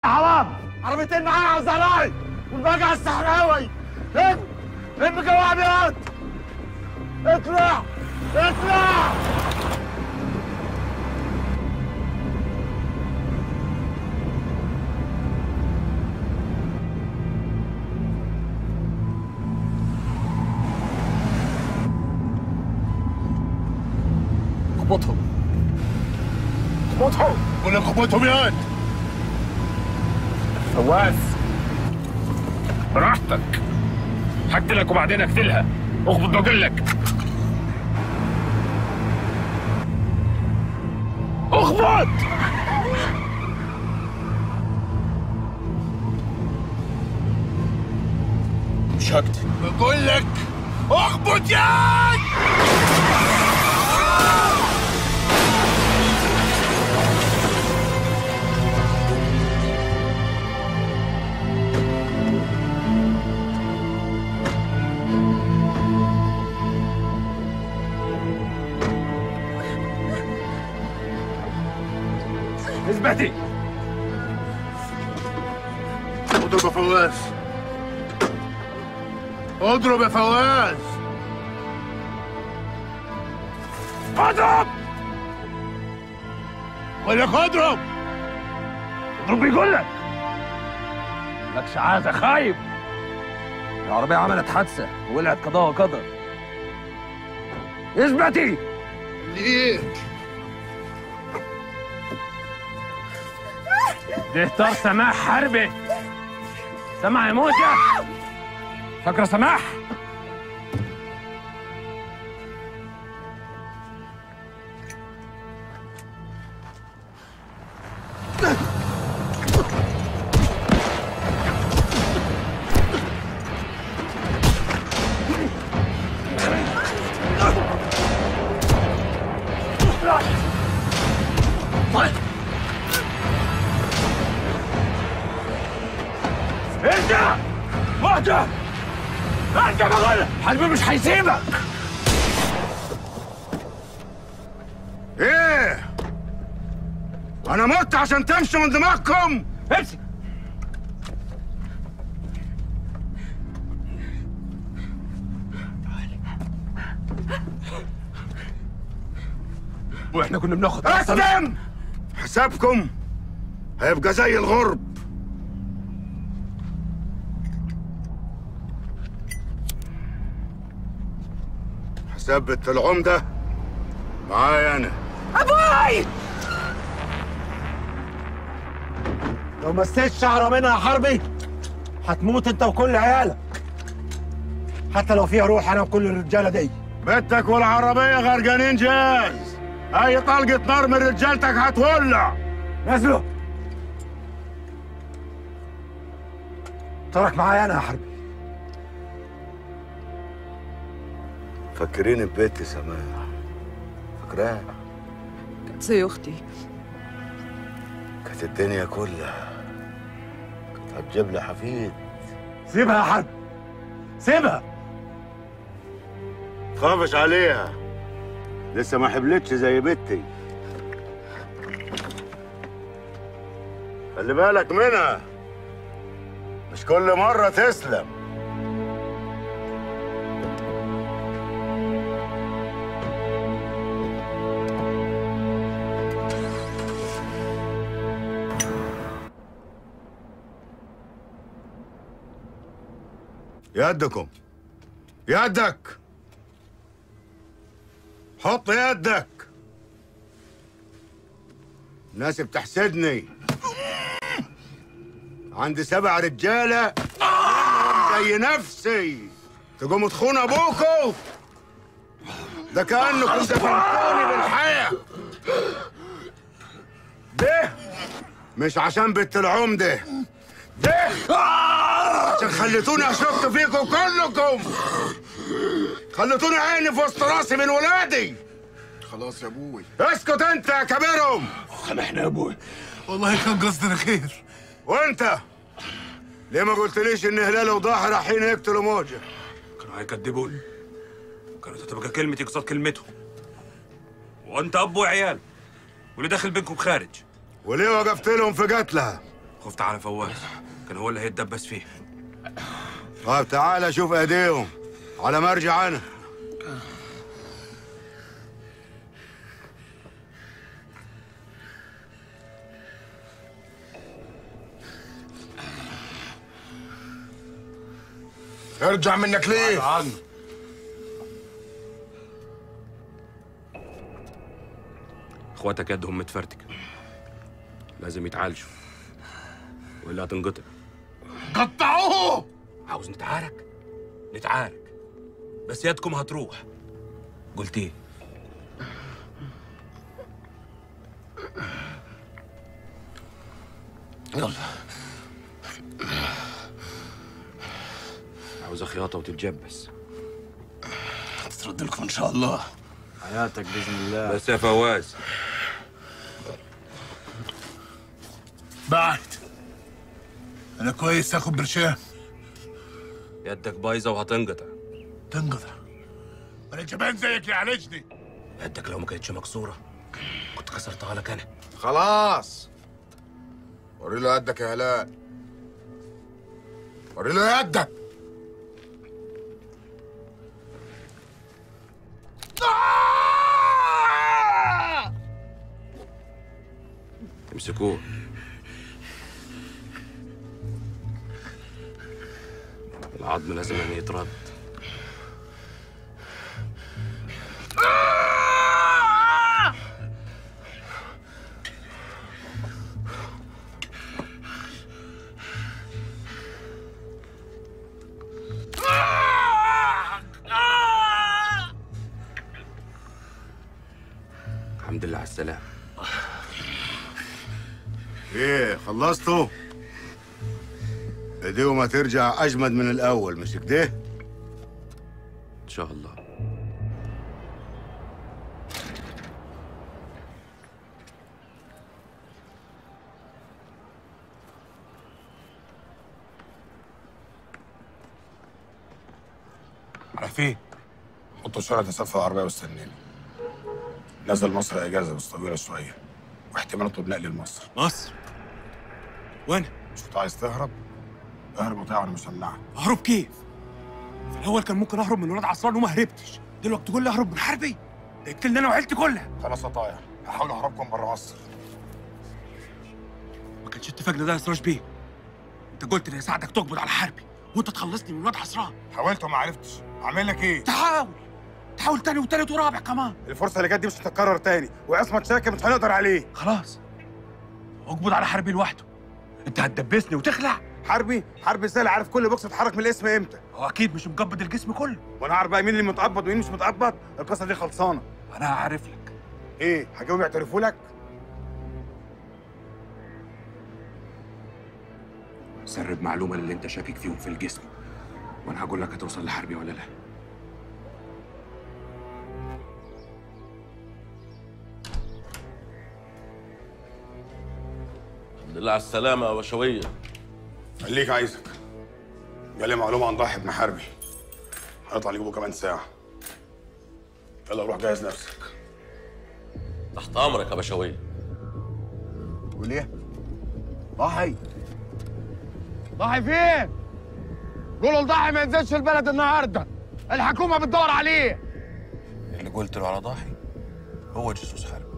حرام عربيتين معايا على الزهراء والباقي على الصحراوي لم لم جوابيات اطلع اطلع اخبطهم اخبطهم قول لك اخبطهم يا واد فواز براحتك هقتلك وبعدين اقتلها اخبط بقول لك اخبط مش هقتل بقول لك اخبط يا اثبتي اضرب يا فواز اضرب يا فواز اضرب بقول لك اضرب اضرب بيقول لك لكش عازة خايب العربية عملت حادثة وولعت قضاء وقدر اثبتي ليه ده طار سماح حربي سماح يا موجة فاكرة سماح ارجع موجة ارجع بقول لك. حربي مش هيسيبك ايه انا مت عشان تمشي من دماغكم امسك واحنا كنا بناخد اسلم حسابكم هيبقى زي الغرب حساب بنت العمدة معايا انا ابوي لو مسيت شعره منها يا حربي هتموت انت وكل عيالك حتى لو فيها روح انا وكل الرجاله دي بنتك والعربية غرقانين جاز اي طلقة نار من رجالتك هتولع نزلوا ترك معايا انا يا حربي فكريني ببيتي سماح فاكراها كانت زي اختي كانت الدنيا كلها كانت هتجيب لي حفيد سيبها يا حربي سيبها خافش عليها لسه ما حبلتش زي بنتي خلي بالك منها مش كل مرة تسلم يدكم يدك حط يدك الناس بتحسدني عندي سبع رجالة زي نفسي تقوموا تخون ابوكوا ده كأنكم دفنتوني بالحياة ده مش عشان بنت العمدة ده عشان خليتوني اشك فيكم كلكم خليتوني عيني في وسط راسي من ولادي خلاص يا ابوي اسكت انت يا كبيرهم سامحنا يا ابوي والله كان قصدنا خير وانت ليه ما قلتليش ان هلال وضاحي رايحين يقتلوا موجه كانوا هيكدبوني كانت هتبقى كلمتي قصاد كلمتهم وانت اب وعيال واللي داخل بينكم خارج وليه وقفت لهم في قتلها خفت على فواز كان هو اللي هيتدبس فيه طيب تعالى شوف ايديهم على ما ارجع انا ارجع منك ليه؟ عنه اخواتك يدهم متفرتكه لازم يتعالجوا والا هتنقطع قطعوه عاوز نتعارك نتعارك بس يدكم هتروح قلت ايه يلا عاوز خياطه وتتجبس هتترد لكم ان شاء الله حياتك باذن الله بس يا فواز بعد انا كويس اخد برشام يدك بايظه وهتنقطع تنقطع انا جبان زيك يعالجني يدك لو ما كانتش مكسوره كنت كسرتها لك انا خلاص وري له يدك يا هلال وري له يدك امسكوه العظم لازم أن يترد الحمد لله على السلامة ايه خلصتوا ايديهم هترجع اجمد من الاول مش كده إن شاء الله على فين؟ حطوا الشارع ده في العربية واستنيني نزل مصر اجازة بس طويلة شوية واحتمال اطلب نقل لمصر مصر وين؟ مش كنت عايز تهرب؟ اهرب وطيع وانا مش همنعك أهرب كيف؟ في الأول كان ممكن أهرب من ولاد عصران وما هربتش دلوقتي تقول لي أهرب من حربي ده يقتلني أنا وعيلتي كلها خلاص يا طايع هحاول اهربكم بره مصر ما كانش اتفاقنا ده يا سراج بيه أنت قلت لي أساعدك تقبض على حربي وأنت تخلصني من ولاد عصران حاولت وما عرفتش اعمل لك ايه؟ تحاول تحاول تاني وتالت ورابع كمان الفرصة اللي جت دي مش هتتكرر تاني وعصمت شاكر مش هنقدر عليه خلاص اقبض على حربي لوحده انت هتدبسني وتخلع حربي حربي ازاي اللي عارف كل بوكس اتحرك من الاسم امتى هو اكيد مش مقبض الجسم كله وانا عارف بقى مين اللي متقبض ومين مش متقبض القصه دي خلصانه انا هعرف لك ايه هجيبهم يعترفوا لك سرب معلومه اللي انت شاكك فيهم في الجسم وانا هقول لك هتوصل لحربي ولا لا الحمد لله على السلامة يا بشوية خليك عايزك جالي معلومه عن ضاحي بن حربي هنطلع نجيبه كمان ساعه يلا روح جهز نفسك تحت أمرك يا بشوية وليه ضحي ضحي فين؟ قولوا لضحي ما ينزلش البلد النهارده الحكومه بتدور عليه اللي قلت له على ضاحي هو جاسوس حرب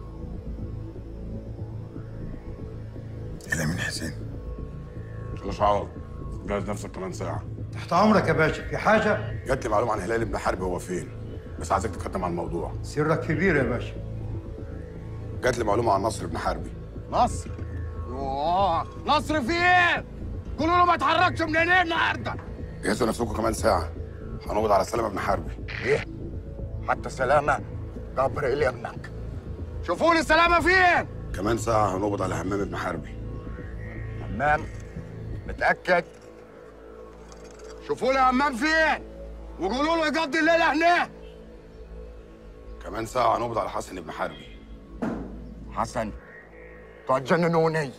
الى مين حسين مش عوض جهز نفسك كمان ساعه تحت امرك يا باشا في حاجه جات لي معلومه عن هلال بن حربي هو فين بس عايزك تتقدم على الموضوع سرك كبير يا باشا جات لي معلومه عن نصر بن حربي نصر يوه نصر في ايه؟ قولوا له ما اتحركش من هنا النهارده جهزوا نفسكم كمان ساعه هنقبض على سلامه بن حربي ايه؟ حتى سلامه جبريل ابنك شوفوا لي سلامه فين؟ كمان ساعه هنقبض على همام بن حربي همام متاكد؟ شوفوا لي همام فين؟ وقولوا له يقضي الليله هناك كمان ساعه هنقبض على حسن بن حربي حسن تجننوني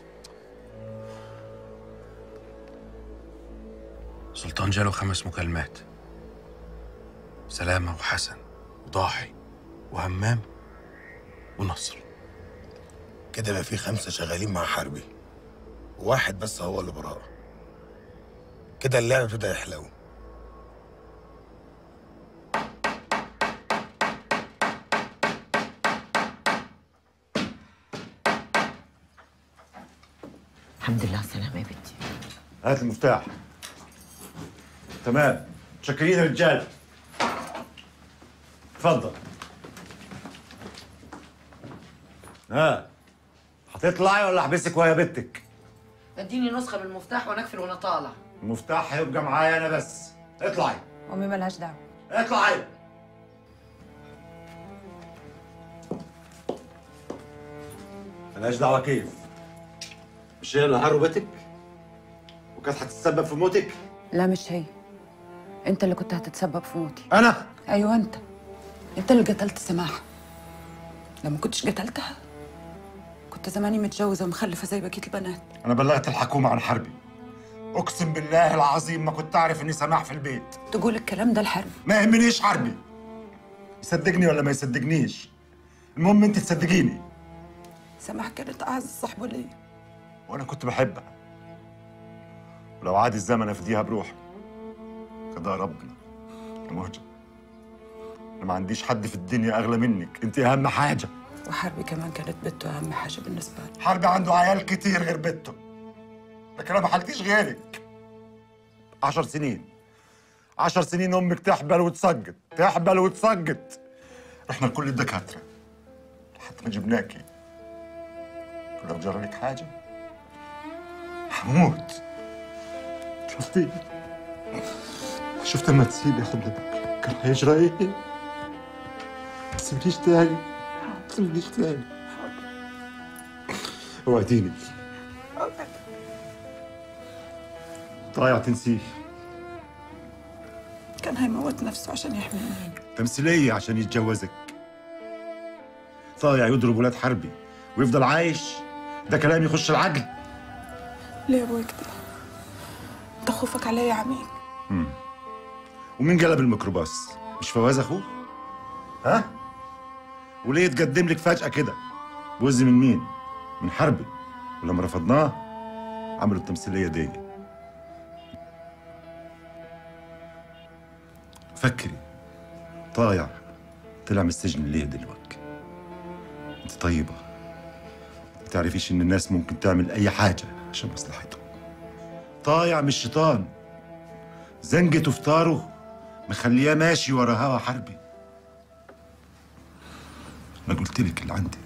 سلطان جاله خمس مكالمات سلامة وحسن وضاحي وهمام ونصر كده بقى في خمسه شغالين مع حربي واحد بس هو اللي براءة كده اللعب ابتدى يحلو الحمد لله على السلامة يا بنتي هات المفتاح تمام متشكرين يا رجال اتفضل ها هتطلعي ولا احبسك ويا بنتك اديني نسخة من المفتاح وانا اقفل وانا طالع المفتاح هيبقى معايا انا بس اطلعي امي ملهاش دعوه اطلعي ملهاش دعوة كيف مش هي اللي هربتك وكانت هتتسبب في موتك لا مش هي انت اللي كنت هتتسبب في موتي انا ايوه انت انت اللي قتلت سماحه لو ما كنتش قتلتها كنت زماني متجوزه ومخلفه زي بقيه البنات انا بلغت الحكومة عن حربي اقسم بالله العظيم ما كنت اعرف اني سماح في البيت تقول الكلام ده الحرب ما يهمنيش حربي يصدقني ولا ما يصدقنيش المهم انت تصدقيني سماح كانت اعز صاحبه ليا وانا كنت بحبها ولو عاد الزمن افديها بروحي قضاء ربنا يا مهجة انا ما عنديش حد في الدنيا اغلى منك انت اهم حاجه وحربي كمان كانت بنته اهم حاجه بالنسبه لي حربي عنده عيال كتير غير بنته لكن انا ما حلتيش غيرك عشر سنين عشر سنين امك تحبل وتسقط تحبل وتسقط رحنا لكل الدكاتره لحد ما جبناكي لو جرى لك حاجه هموت شفتي شفت لما تسيبي حضنك كان هيجرى ايه ما تسيبنيش تاني ما تسيبنيش تاني وعديني ضايع تنسيه كان هيموت نفسه عشان يحميني تمثيلية عشان يتجوزك ضايع يضرب ولاد حربي ويفضل عايش ده كلام يخش العقل ليه يا ابوي كده انت خوفك عليا يا عميق ومين قلب الميكروباص مش فواز اخوه ها وليه يتقدم لك فجأة كده وز من مين من حربي ولما رفضناه عملوا التمثيلية دي فكري طايع طلع من السجن ليه دلوقتي انت طيبة ما تعرفيش ان الناس ممكن تعمل اي حاجة عشان مصلحتهم طايع من الشيطان زنقة وفطاره مخلياه ماشي ورا هوا حربي انا قلت لك اللي عندي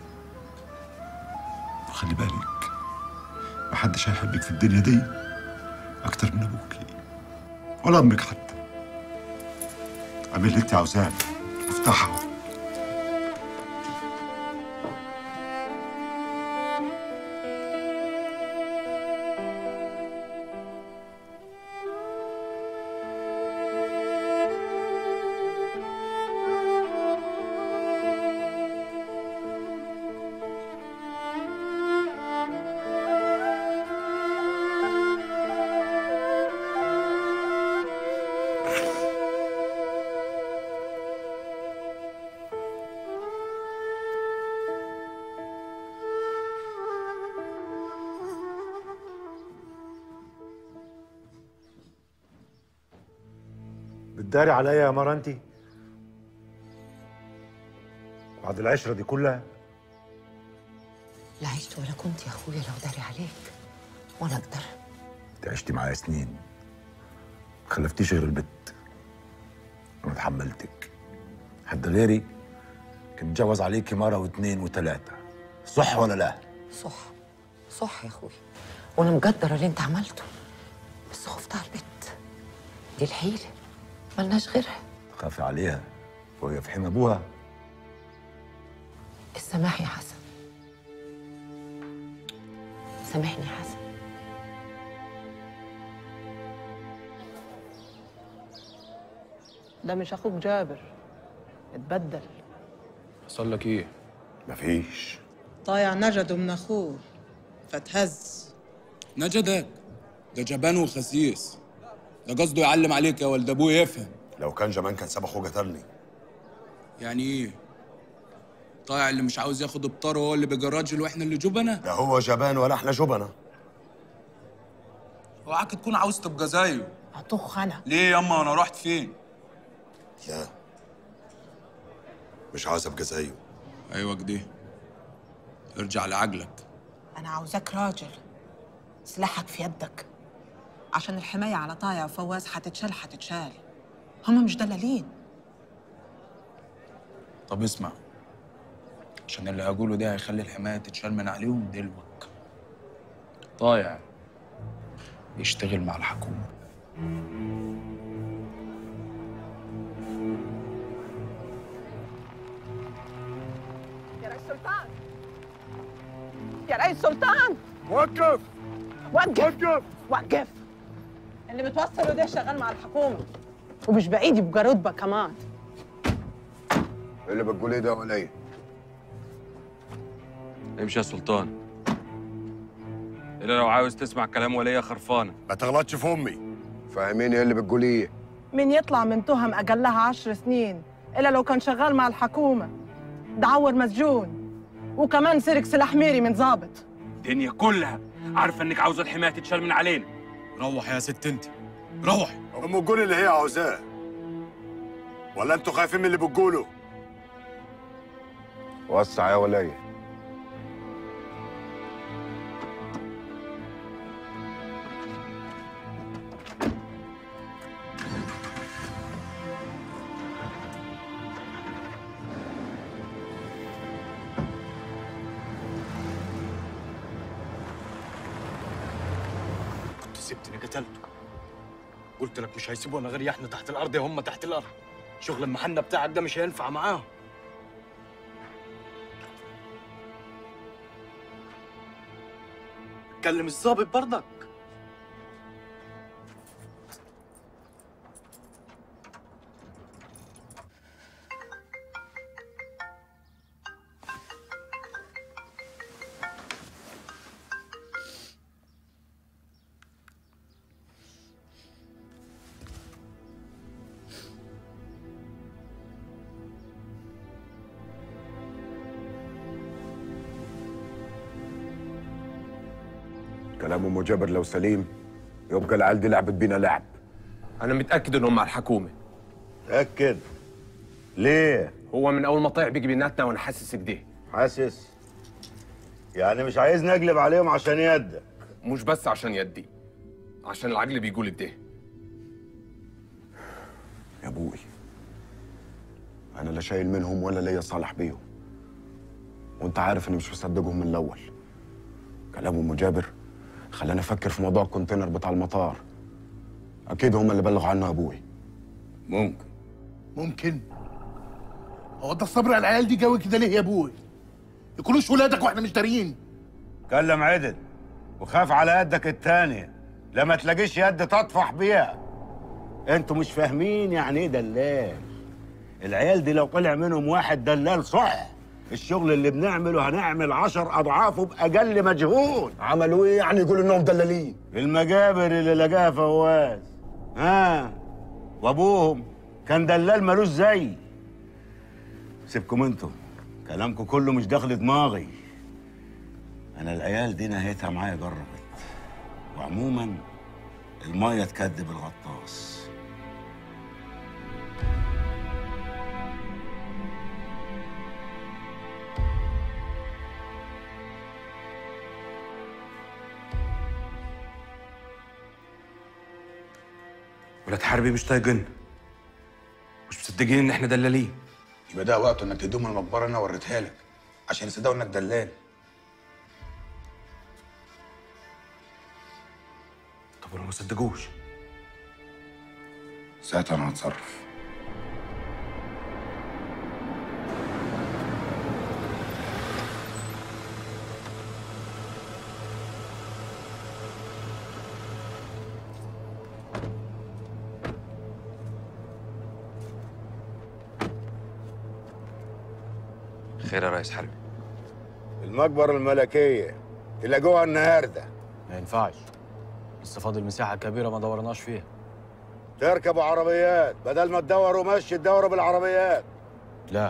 وخلي بالك محدش هيحبك في الدنيا دي اكتر من ابوكي ولا امك حتى اعمل اللي انت عاوزاه افتحها بتداري عليا يا مرانتي بعد العشرة دي كلها لا عشت ولا كنت يا اخويا لو داري عليك ولا اقدر انت عشتي معايا سنين ما خلفتيش غير البت انا اتحملتك حد غيري كان اتجوز عليكي مرة واثنين وثلاثة صح ولا لا؟ صح صح يا اخويا وانا مقدره اللي انت عملته بس خفت على البت دي الحيله ملناش غيرها خافي عليها وهي في حمى ابوها السماح يا حسن سامحني يا حسن ده مش اخوك جابر اتبدل حصل لك ايه؟ مفيش طايع نجده من اخوه فتهز نجدك ده جبان وخسيس ده قصده يعلم عليك يا ولد ابوه يفهم لو كان زمان كان ساب اخوه قتلني يعني ايه؟ طايع اللي مش عاوز ياخد ابطاره هو اللي بيجي الراجل واحنا اللي جبنه لا هو جبان ولا احنا جبنة اوعاك تكون عاوز تبقى زيه هطخ انا ليه ياما انا رحت فين لا مش عاوز ابقى زيه ايوه كده ارجع لعجلك انا عاوزاك راجل سلاحك في يدك عشان الحماية على طايع وفواز حتتشال حتتشال هم مش دلالين طب اسمع عشان اللي هقوله ده هيخلي الحمايه تتشال من عليهم دلوك طايع يشتغل مع الحكومه يا رئيس سلطان يا رئيس سلطان وقف وقف وقف وقف اللي بتوصله ده شغال مع الحكومة ومش بعيد يبقى رتبة كمان إيه اللي بتقول ايه ده ولا ايه؟ امشي يا سلطان الا لو عاوز تسمع كلام ولية خرفانة ما تغلطش في امي فاهميني ايه اللي بتقول ايه؟ مين يطلع من تهم أقلها عشر سنين إلا لو كان شغال مع الحكومة دعور مسجون وكمان سرق سلاح ميري من ظابط الدنيا كلها عارفة انك عاوزة الحماية تتشال من علينا روح يا ست انت روح ام الجول اللي هي عاوزاه ولا انتوا خايفين من اللي بتقولوا؟ وسع يا ولية كنت سبتني قتلته قلت لك مش هيسيبونا غير احنا تحت الارض يا هم تحت الارض شغل المحنة بتاعك ده مش هينفع معاهم كلم الظابط برضك كلام ام جابر لو سليم يبقى العيال دي لعبت بينا لعب انا متاكد انهم مع الحكومه تأكد ليه؟ هو من اول ما طلع بيجي بيناتنا وانا حاسس كده حاسس يعني مش عايز نقلب عليهم عشان يدك مش بس عشان يدي عشان العقل بيقول كده يا ابوي انا لا شايل منهم ولا ليا صالح بيهم وانت عارف اني مش مصدقهم من الاول كلام ام جابر خلاني افكر في موضوع الكونتينر بتاع المطار اكيد هم اللي بلغوا عنه يا ابوي ممكن ممكن هو ده الصبر على العيال دي قوي كده ليه يا ابوي يكونوش ولادك واحنا مش داريين كلم عدل وخاف على يدك التانية لما تلاقيش يد تطفح بيها انتوا مش فاهمين يعني ايه دلال العيال دي لو طلع منهم واحد دلال صح الشغل اللي بنعمله هنعمل عشر اضعافه باقل مجهود عملوا ايه يعني يقولوا انهم دلالين المجابر اللي لقاها فواز ها وابوهم كان دلال ملوش زي سيبكم انتوا كلامكم كله مش داخل دماغي انا العيال دي نهايتها معايا جربت وعموما الميه تكدب الغطاس ولاد حربي مش طايقين مش مصدقين ان احنا دلالين يبقى ده وقته انك تدوم المقبره انا وريتها لك عشان يصدقوا انك دلال طب ولو ما صدقوش ساعتها انا هتصرف خير يا ريس حربي المقبره الملكيه تلاقوها النهارده ما ينفعش لسه فاضل مساحة كبيرة ما دورناش فيها تركبوا عربيات بدل ما تدوروا مشي تدوروا بالعربيات لا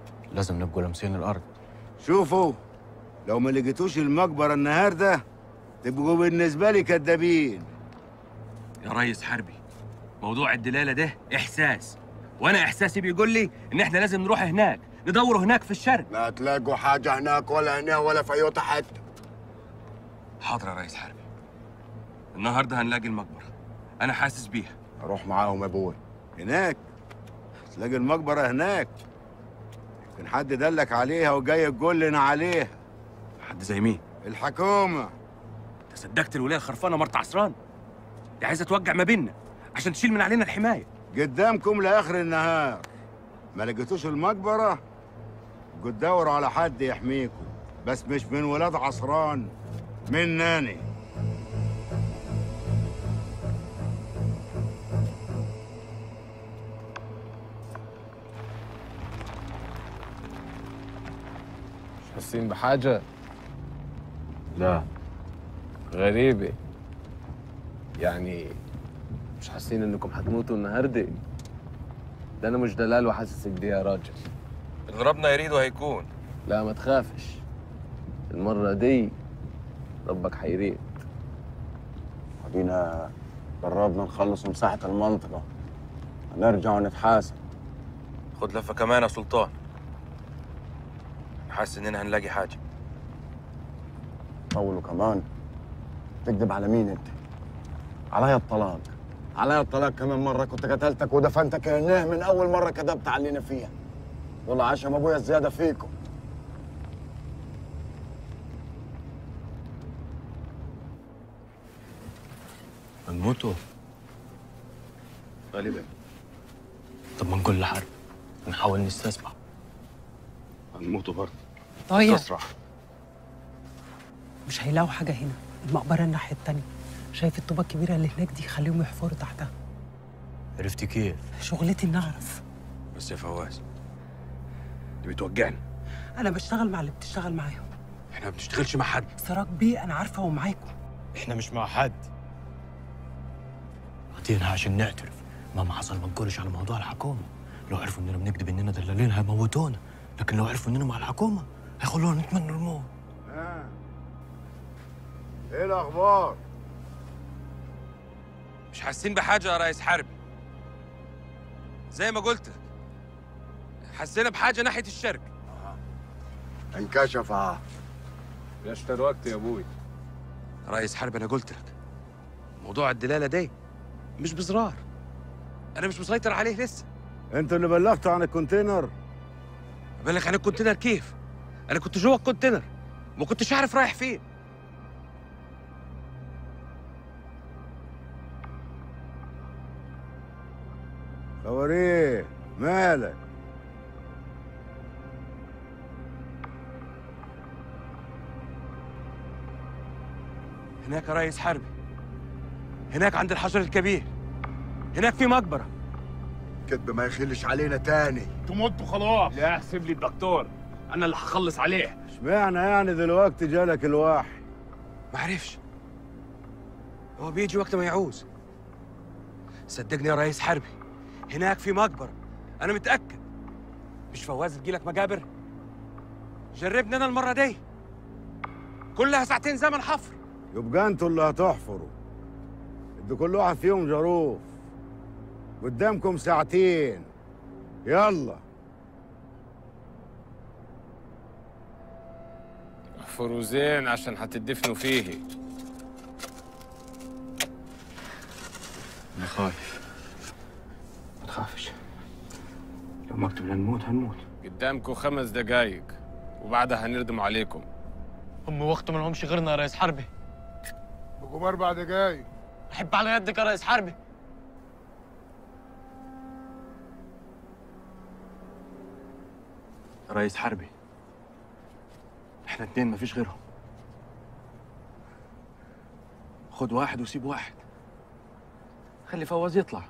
لازم نبقوا لامسين الأرض شوفوا لو ما لقيتوش المقبره النهارده تبقوا بالنسبه لي كدابين يا ريس حربي موضوع الدلاله ده احساس وانا احساسي بيقول لي ان احنا لازم نروح هناك ندور هناك في الشرق لا تلاقوا حاجه هناك ولا هنا ولا في اي حته حاضر يا ريس حربي النهارده هنلاقي المقبره انا حاسس بيها اروح معاهم يا ابوي هناك تلاقي المقبره هناك يمكن حد دلك عليها وجاي يقول لنا عليها حد زي مين الحكومه انت صدقت الولايه الخرفانه مرت عصران دي عايزه توجع ما بيننا عشان تشيل من علينا الحمايه قدامكم لاخر النهار ما لقيتوش المقبره قد دوروا على حد يحميكم بس مش من ولاد عصران من ناني مش حاسين بحاجة؟ لا غريبة يعني مش حاسين انكم هتموتوا النهاردة؟ ده انا مش دلال وحاسسك دي يا راجل اللي ربنا يريده هيكون لا ما تخافش المرة دي ربك حيريد ادينا قربنا نخلص مساحة المنطقة هنرجع ونتحاسب خد لفه كمان يا سلطان حاسس اننا هنلاقي حاجه طولوا كمان تكذب على مين انت؟ عليا الطلاق عليا الطلاق كمان مرة كنت قتلتك ودفنتك هناه من أول مرة كذبت علينا فيها والله عشم أبويا الزيادة فيكم هنموتوا غالبا طب ما نقول لحرب نحاول نستسمع هنموتوا برضه طيب تسرع مش هيلاقوا حاجة هنا المقبرة الناحية التانية شايف الطوبة الكبيرة اللي هناك دي خليهم يحفروا تحتها عرفتي كيف؟ شغلتي إني أعرف بس يا فواز دي بتوجعنا أنا بشتغل مع اللي بتشتغل معاهم احنا ما بنشتغلش مع حد سراج بيه أنا عارفة هو معاكم احنا مش مع حد عطينا عشان نعترف مهما حصل ما نقولش على موضوع الحكومة لو عرفوا اننا بنكذب اننا دلالين هيموتونا لكن لو عرفوا اننا مع الحكومة هيخلونا نتمنى الموت ها ايه الاخبار مش حاسين بحاجه يا ريس حربي زي ما قلت لك حسينا بحاجه ناحيه الشرق انكشف اه ليش تروقت يا ابوي ريس حرب انا قلت لك موضوع الدلاله ده مش بزرار انا مش مسيطر عليه لسه انتوا اللي بلغتوا عن الكونتينر ابلغ عن الكونتينر كيف انا كنت جوه الكونتينر ما كنتش عارف رايح فين خبريه مالك هناك يا ريس حربي هناك عند الحجر الكبير هناك في مقبره كدب ما يخلش علينا تاني تموتوا خلاص لا احسب لي الدكتور انا اللي هخلص عليه اشمعنى يعني دلوقتي جالك الوحي ما عرفش هو بيجي وقت ما يعوز صدقني يا ريس حربي هناك في مقبره انا متاكد مش فواز تجيلك مقابر جربنا انا المره دي كلها ساعتين زمن حفر يبقى انتوا اللي هتحفروا ادوا كل واحد فيهم جاروف قدامكم ساعتين يلا احفروا زين عشان هتدفنوا فيه انا خايف ما تخافش لو ما كتبنا نموت هنموت قدامكم خمس دقايق وبعدها هنردم عليكم هم وقت ما لهمش غيرنا يا ريس حربي بقوا اربع دقايق احب على يدك يا ريس حربي يا ريس حربي احنا اتنين مفيش غيرهم خد واحد وسيب واحد خلي فواز يطلع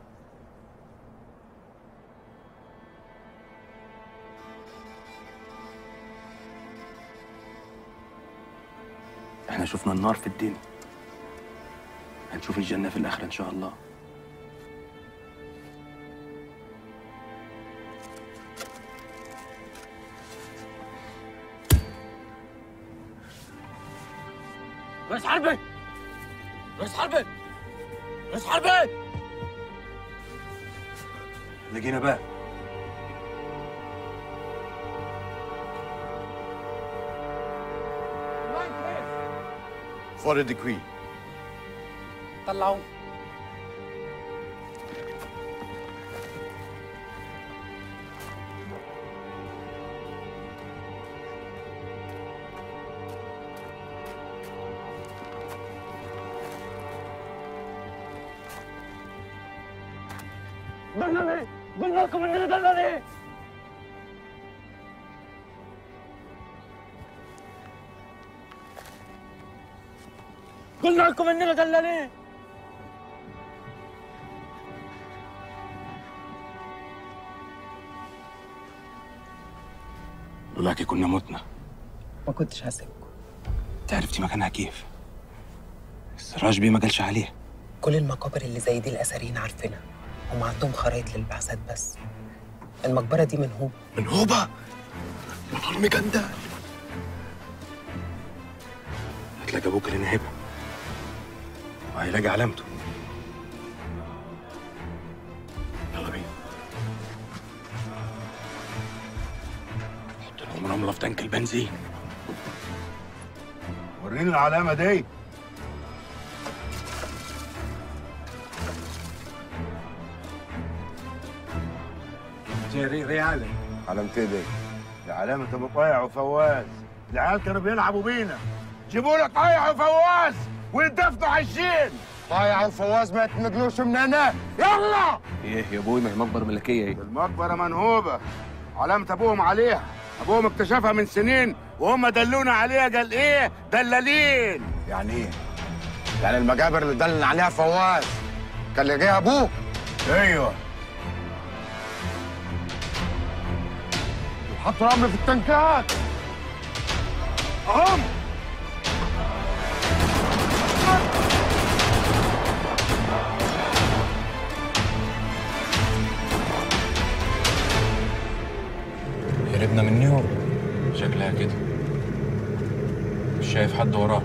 احنا شفنا النار في الدنيا هنشوف الجنة في الآخرة إن شاء الله ريس حربي حربي رئيس حربي لقينا باب For the decree. طلعوا دلني قلنا لكم اننا دلني قلنا لكم اننا دلني لولاكي كنا متنا ما كنتش هسيبكم انت عرفتي مكانها كيف السراج بيه ما قالش عليه كل المقابر اللي زي دي الأثريين عارفينها هم عندهم خرايط للبعثات بس المقبرة دي منهوب منهوبة والله المجندل هتلاقي ابوك اللي نهبها وهيلاقي علامته يلا بينا حط لهم رملة في تانك البنزين وريني العلامة دي جري ريالي علامتي دي دي علامة ابو طايع وفواز العيال كانوا بيلعبوا بينا جيبوا لي طايع وفواز ويدفنوا عشين طايع وفواز ما يتنقلوش من هنا يلا ايه يا ابوي ما هي مقبره ملكيه ايه المقبرة منهوبة علامة ابوهم عليها ابوهم اكتشفها من سنين وهم دلونا عليها قال ايه دلالين يعني ايه يعني المجابر اللي دلنا عليها فواز كان لاقيها ابوه ايوه حطوا الامر في التنكات اهم هربنا من نيويورك شكلها كده مش شايف حد ورانا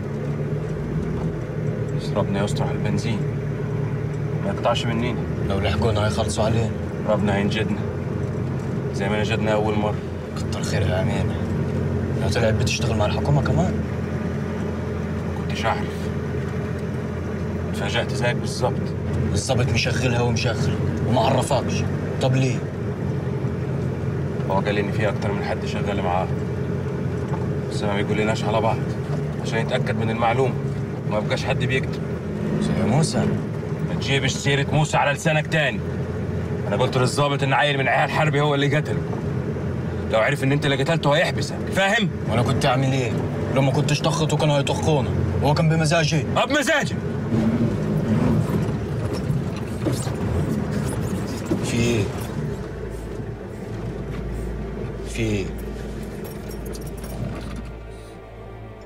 بس ربنا يستر على البنزين ما يقطعش مننا لو لحقونا هيخلصوا علينا ربنا هينجدنا زي ما نجدنا اول مره كتر خيرها يا امين لو طلعت بتشتغل مع الحكومه كمان ما كنتش اعرف اتفاجأت زيك بالظبط الظابط مشغلها ومشغل وما عرفكش طب ليه؟ هو قال لي ان في اكتر من حد شغال معاه بس ما بيقولناش على بعض عشان يتاكد من المعلومه وما يبقاش حد بيكتب يا موسى ما تجيبش سيره موسى على لسانك تاني انا قلت للظابط ان عيل من عيال حربي هو اللي قتله لو عرف ان انت اللي قتلته هيحبسك فاهم وانا كنت اعمل ايه؟ لو ما كنتش طخته كانوا هيطخونا وهو كان بمزاجي اه بمزاجي في ايه؟ في ايه؟